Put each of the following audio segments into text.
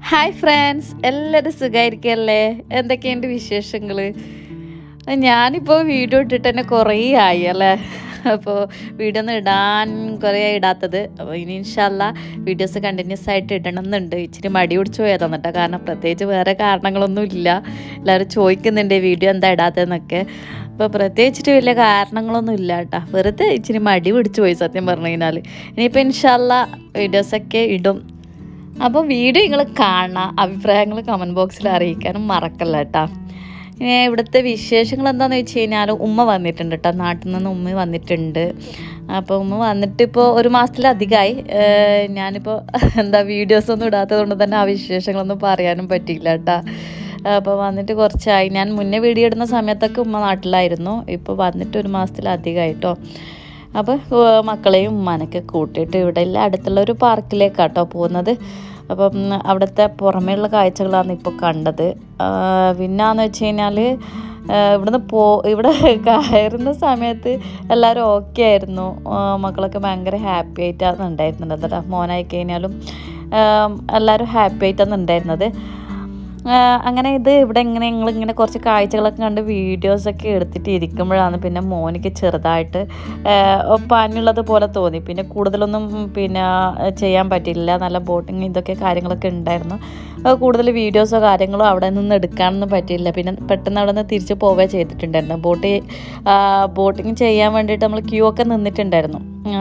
Hi friends എല്ലാവരും സുഖമായിരിക്കല്ലേ എന്തൊക്കെയുണ്ട് വിശേഷങ്ങൾ ഞാനിപ്പോൾ വീഡിയോ ഇട്ടിട്ട് തന്നെ കുറേ ആയി അല്ലേ അപ്പോൾ വീഡിയോ ഒന്നും ഇടാൻ കുറേ ആയി ഇടാത്തത് അപ്പോൾ ഇനി ഇൻഷല്ല വീഡിയോസ് കണ്ടിന്യൂസ് ആയിട്ട് ഇടണം എന്നുണ്ട് ഇച്ചിരി മടി പിടിച്ച് പോയതാണ് കേട്ടോ കാരണം പ്രത്യേകിച്ച് വേറെ കാരണങ്ങളൊന്നും ഇല്ല എല്ലാവരും ചോദിക്കുന്നുണ്ട് വീഡിയോ എന്താ ഇടാത്തതെന്നൊക്കെ അപ്പോൾ പ്രത്യേകിച്ചിട്ട് വലിയ കാരണങ്ങളൊന്നും ഇല്ല കേട്ടോ വെറുതെ ഇച്ചിരി മടി പിടിച്ച് പോയി സത്യം പറഞ്ഞു കഴിഞ്ഞാൽ ഇനിയിപ്പോൾ ഇൻഷല്ല വീഡിയോസൊക്കെ ഇടും അപ്പോൾ വീഡിയോ നിങ്ങൾ കാണണം അഭിപ്രായങ്ങൾ കമൻറ്റ് ബോക്സിൽ അറിയിക്കാനും മറക്കല്ല കേട്ടോ ഇനി ഇവിടുത്തെ വിശേഷങ്ങൾ എന്താണെന്ന് വെച്ച് കഴിഞ്ഞാൽ ഉമ്മ വന്നിട്ടുണ്ട് കേട്ടോ നാട്ടിൽ നിന്ന് ഉമ്മ വന്നിട്ടുണ്ട് അപ്പോൾ ഉമ്മ വന്നിട്ടിപ്പോൾ ഒരു മാസത്തിലധികമായി ഏഹ് ഞാനിപ്പോൾ എന്താ വീഡിയോസ് ഒന്നും ഇടാത്തത് കൊണ്ട് തന്നെ ആ വിശേഷങ്ങളൊന്നും പറയാനും പറ്റിയില്ല കേട്ടോ അപ്പോൾ വന്നിട്ട് കുറച്ചായി ഞാൻ മുന്നേ വീഡിയോ ഇടുന്ന സമയത്തൊക്കെ ഉമ്മ നാട്ടിലായിരുന്നു ഇപ്പോൾ വന്നിട്ട് ഒരു മാസത്തിലധികമായിട്ടോ അപ്പോൾ ഏഹ് മക്കളെയും ഉമ്മാനൊക്കെ കൂട്ടിയിട്ട് ഇവിടെ എല്ലാം അടുത്തുള്ള ഒരു പാർക്കിലേക്കാട്ടോ പോകുന്നത് അപ്പം അവിടുത്തെ പുറമേയുള്ള കാഴ്ചകളാണ് ഇപ്പോൾ കണ്ടത് ആഹ് പിന്നാന്ന് വെച്ച് കഴിഞ്ഞാൽ ഇവിടുന്ന് പോ ഇവിടെ കയറുന്ന സമയത്ത് എല്ലാവരും ഓക്കെ ആയിരുന്നു ആഹ് മക്കളൊക്കെ ഭയങ്കര ഹാപ്പി ആയിട്ടാണ് ഉണ്ടായിരുന്നത് കേട്ടോ മോനായി കഴിഞ്ഞാലും ആഹ് എല്ലാവരും ഹാപ്പി ആയിട്ടാണ് ഉണ്ടായിരുന്നത് ആഹ് അങ്ങനെ ഇത് ഇവിടെ ഇങ്ങനെ ഞങ്ങൾ ഇങ്ങനെ കുറച്ച് കാഴ്ചകളൊക്കെ കണ്ട് വീഡിയോസൊക്കെ എടുത്തിട്ട് ഇരിക്കുമ്പോഴാണ് പിന്നെ മോനിക്ക് ചെറുതായിട്ട് ആഹ് പനിയുള്ളത് പോലെ തോന്നി പിന്നെ കൂടുതലൊന്നും പിന്നെ ചെയ്യാൻ പറ്റില്ല നല്ല ബോട്ടിങ് ഇതൊക്കെ കാര്യങ്ങളൊക്കെ ഉണ്ടായിരുന്നു ആഹ് കൂടുതൽ വീഡിയോസോ കാര്യങ്ങളോ അവിടെ നിന്ന് എടുക്കാനൊന്നും പറ്റിയില്ല പിന്നെ പെട്ടെന്ന് അവിടെ നിന്ന് തിരിച്ച് പോവുക ചെയ്തിട്ടുണ്ടായിരുന്നു ബോട്ട് ബോട്ടിങ് ചെയ്യാൻ വേണ്ടിയിട്ട് നമ്മൾ ക്യൂ ഒക്കെ നിന്നിട്ടുണ്ടായിരുന്നു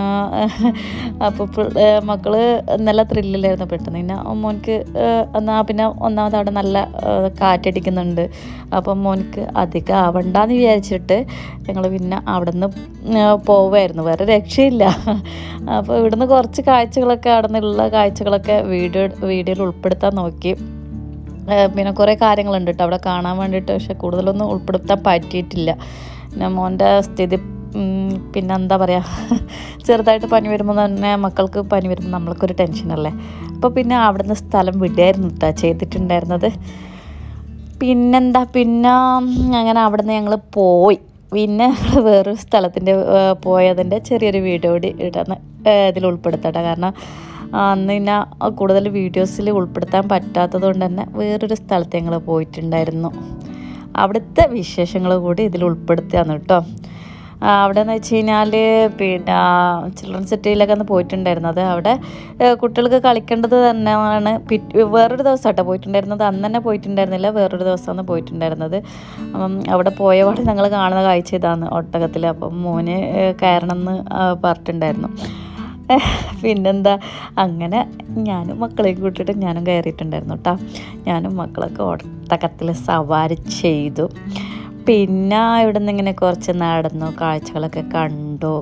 അപ്പോൾ മക്കൾ നല്ല ത്രില്ലിലായിരുന്നു പെട്ടെന്ന് പിന്നെ മോനിക്ക് എന്നാൽ പിന്നെ ഒന്നാമത് അവിടെ നല്ല ആ, കാറ്റടിക്കുന്നുണ്ട് അപ്പം മോനിക്ക് അധികം ആവണ്ടെന്ന് വിചാരിച്ചിട്ട് ഞങ്ങൾ പിന്നെ അവിടെ നിന്ന് പോവായിരുന്നു വേറെ രക്ഷയില്ല അപ്പോൾ ഇവിടുന്ന് കുറച്ച് കാഴ്ചകളൊക്കെ അവിടെ നിന്നുള്ള കാഴ്ചകളൊക്കെ വീഡിയോ വീഡിയോയിൽ ഉൾപ്പെടുത്താൻ നോക്കി ഏഹ് പിന്നെ കുറേ കാര്യങ്ങളുണ്ട് കേട്ടോ അവിടെ കാണാൻ വേണ്ടിയിട്ട് പക്ഷെ കൂടുതലൊന്നും ഉൾപ്പെടുത്താൻ പറ്റിയിട്ടില്ല പിന്നെ മോൻ്റെ സ്ഥിതി ഉം, പിന്നെ എന്താ പറയുക ചെറുതായിട്ട് പനി വരുമ്പോൾ തന്നെ മക്കൾക്ക് പനി വരുമ്പോൾ നമ്മൾക്കൊരു ടെൻഷനല്ലേ അപ്പോൾ പിന്നെ അവിടുന്ന് സ്ഥലം വിടുമായിരുന്നു കേട്ടോ ചെയ്തിട്ടുണ്ടായിരുന്നത് പിന്നെന്താ പിന്നെ അങ്ങനെ അവിടുന്ന് ഞങ്ങൾ പോയി പിന്നെ ഞങ്ങൾ വേറൊരു സ്ഥലത്തിൻ്റെ പോയതിൻ്റെ ചെറിയൊരു വീഡിയോ കൂടി ഇടുന്ന ഇതിൽ ഉൾപ്പെടുത്തട്ടെ കാരണം ആ, അന്ന് പിന്നെ കൂടുതൽ വീഡിയോസിൽ ഉൾപ്പെടുത്താൻ പറ്റാത്തത് കൊണ്ട് തന്നെ വേറൊരു സ്ഥലത്ത് ഞങ്ങൾ പോയിട്ടുണ്ടായിരുന്നു അവിടുത്തെ വിശേഷങ്ങൾ കൂടി ഇതിൽ ഉൾപ്പെടുത്തിയാണ് കേട്ടോ ആ, അവിടെ എന്ന് വെച്ച് കഴിഞ്ഞാൽ പിന്നെ ചിൽഡ്രൻ സിറ്റിയിലൊക്കെ ഒന്ന് പോയിട്ടുണ്ടായിരുന്നത് അവിടെ ഏ, കുട്ടികൾക്ക് കളിക്കേണ്ടത് തന്നെയാണ് പിറ്റ് വേറൊരു ദിവസം കേട്ടോ പോയിട്ടുണ്ടായിരുന്നത് അന്ന് തന്നെ പോയിട്ടുണ്ടായിരുന്നില്ല വേറൊരു ദിവസമാണ് പോയിട്ടുണ്ടായിരുന്നത് അപ്പം അവിടെ പോയപാട് ഞങ്ങൾ കാണുന്ന കാഴ്ച ഇതാണ് ഒട്ടകത്തിൽ അപ്പം മോന് ഏ, കയറണം എന്ന് ആ, പറഞ്ഞിട്ടുണ്ടായിരുന്നു പിന്നെന്താ അങ്ങനെ ഞാനും മക്കളെയും കൂട്ടിയിട്ട് ഞാനും കയറിയിട്ടുണ്ടായിരുന്നു കേട്ടോ ഞാനും മക്കളൊക്കെ ഒട്ടകത്തിൽ സവാരി ചെയ്തു പിന്നെ ഇവിടെ നിന്ന് ഇങ്ങനെ കുറച്ച് നടന്നു കാഴ്ചകളൊക്കെ കണ്ടു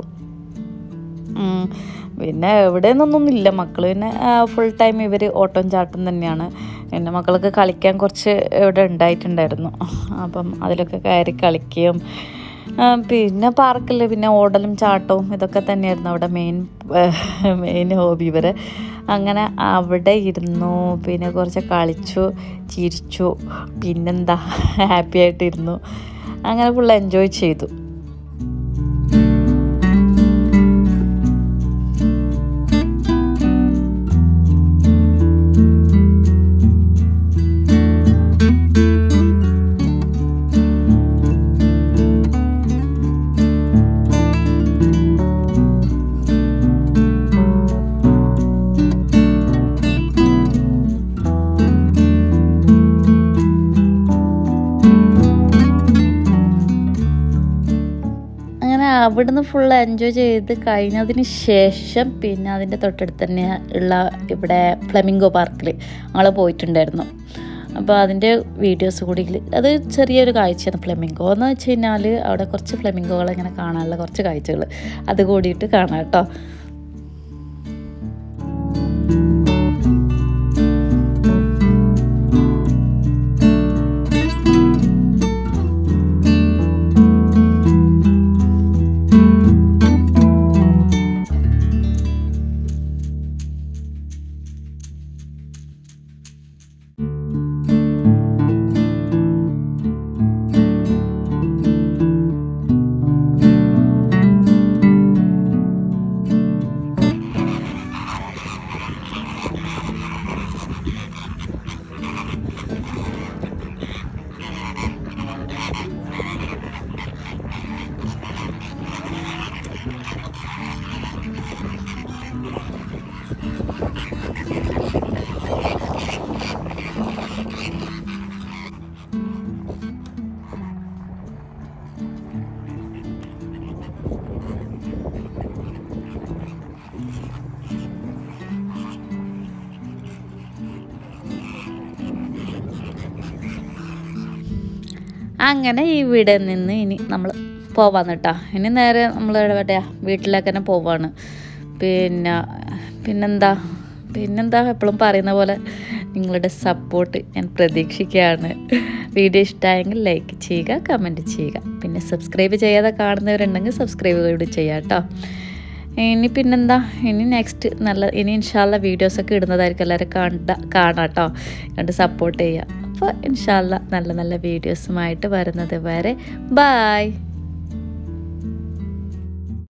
ഉം. പിന്നെ എവിടെ നിന്നൊന്നുമില്ല മക്കൾ പിന്നെ ഫുൾ ടൈം ഇവർ ഓട്ടം ചാട്ടം തന്നെയാണ് പിന്നെ മക്കൾക്ക് കളിക്കാൻ കുറച്ച് ഇവിടെ ഉണ്ടായിട്ടുണ്ടായിരുന്നു അപ്പം അതിലൊക്കെ കയറി കളിക്കുകയും ആ, പിന്നെ പാർക്കിൽ പിന്നെ ഓടലും ചാട്ടവും ഇതൊക്കെ തന്നെയായിരുന്നു അവിടെ മെയിൻ മെയിൻ ഹോബി ഇവരെ അങ്ങനെ അവിടെ ഇരുന്നു പിന്നെ കുറച്ച് കളിച്ചു ചിരിച്ചു പിന്നെന്താ ഹാപ്പി ആയിട്ടിരുന്നു അങ്ങനെ ഫുൾ എൻജോയ് ചെയ്തു അങ്ങനെ അവിടുന്ന് ഫുൾ എൻജോയ് ചെയ്ത് കഴിഞ്ഞതിന് ശേഷം പിന്നെ അതിൻ്റെ തൊട്ടടുത്ത് തന്നെ ഉള്ള ഇവിടെ ഫ്ലെമിംഗോ പാർക്കിൽ ഞങ്ങൾ പോയിട്ടുണ്ടായിരുന്നു അപ്പോൾ അതിൻ്റെ വീഡിയോസ് കൂടി ഇതില് അത് ചെറിയൊരു കാഴ്ചയാണ് ഫ്ലെമിംഗോ എന്ന് വെച്ച് കഴിഞ്ഞാൽ അവിടെ കുറച്ച് ഫ്ലെമിംഗോകൾ ഇങ്ങനെ കാണാനുള്ള കുറച്ച് കാഴ്ചകൾ അത് കൂടിയിട്ട് കാണാം കേട്ടോ അങ്ങനെ ഇവിടെ നിന്ന് ഇനി നമ്മൾ പോവാൻ കേട്ടോ ഇനി നേരെ നമ്മൾ എവിടെയാ വീട്ടിലേക്ക് തന്നെ പോവാണ് പിന്നെ പിന്നെന്താ പിന്നെന്താ എപ്പോഴും പറയുന്ന പോലെ നിങ്ങളുടെ സപ്പോർട്ട് ഞാൻ പ്രതീക്ഷിക്കുകയാണ് വീഡിയോ ഇഷ്ടമായെങ്കിൽ ലൈക്ക് ചെയ്യുക കമൻറ്റ് ചെയ്യുക പിന്നെ സബ്സ്ക്രൈബ് ചെയ്യാതെ കാണുന്നവരുണ്ടെങ്കിൽ സബ്സ്ക്രൈബ് കൂടി ചെയ്യാം കേട്ടോ ഇനി പിന്നെന്താ ഇനി നെക്സ്റ്റ് നല്ല ഇനി ഇൻഷാല്ല വീഡിയോസൊക്കെ ഇടുന്നതായിരിക്കും എല്ലാവരും കണ്ട കാണാം കേട്ടോ കണ്ട് സപ്പോർട്ട് ചെയ്യുക അപ്പോൾ ഇൻഷാല്ല നല്ല നല്ല വീഡിയോസുമായിട്ട് വരുന്നത് വരെ ബായ്